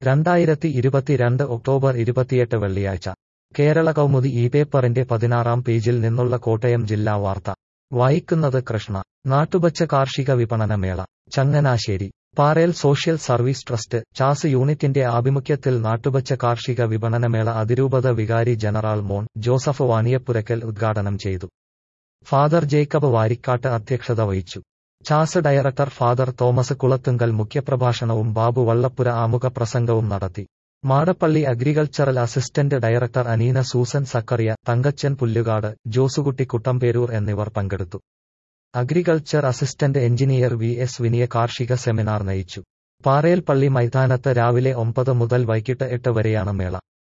രണ്ടായിരത്തി ഇരുപത്തിരണ്ട് ഒക്ടോബർ ഇരുപത്തിയെട്ട് വെള്ളിയാഴ്ച കേരള കൗമുദി ഈ പേപ്പറിന്റെ പതിനാറാം പേജിൽ നിന്നുള്ള കോട്ടയം ജില്ലാ വാർത്ത വായിക്കുന്നത് കൃഷ്ണ നാട്ടുപച്ച കാർഷിക വിപണനമേള Changanassery Parel social service trust Chas യൂണിറ്റിന്റെ ആഭിമുഖ്യത്തിൽ നാട്ടുപച്ച കാർഷിക വിപണനമേള അതിരൂപത വികാരി ജനറൽ മോൺ ജോസഫ് വാണിയപ്പുരക്കൽ ഉദ്ഘാടനം ചെയ്തു ഫാദർ ജേക്കബ് വാരിക്കാട്ട് അധ്യക്ഷത വഹിച്ചു Chas director father Thomas Kulathunkal മുഖ്യപ്രഭാഷണവും ബാബു വള്ളപ്പുര ആമുഖ പ്രസംഗവും നടത്തി Madappally agricultural assistant director Aneena Susan Sakkariya Thankachan Pullukad Josukutty Kuttamperoor എന്നിവർ പങ്കെടുത്തു agriculture assistant engineer V S Viniya കാർഷിക സെമിനാർ നയിച്ചു പാറേൽ പള്ളി മൈതാനത്ത് രാവിലെ ഒമ്പത് മുതൽ വൈകിട്ട് എട്ട് വരെയാണ് മേള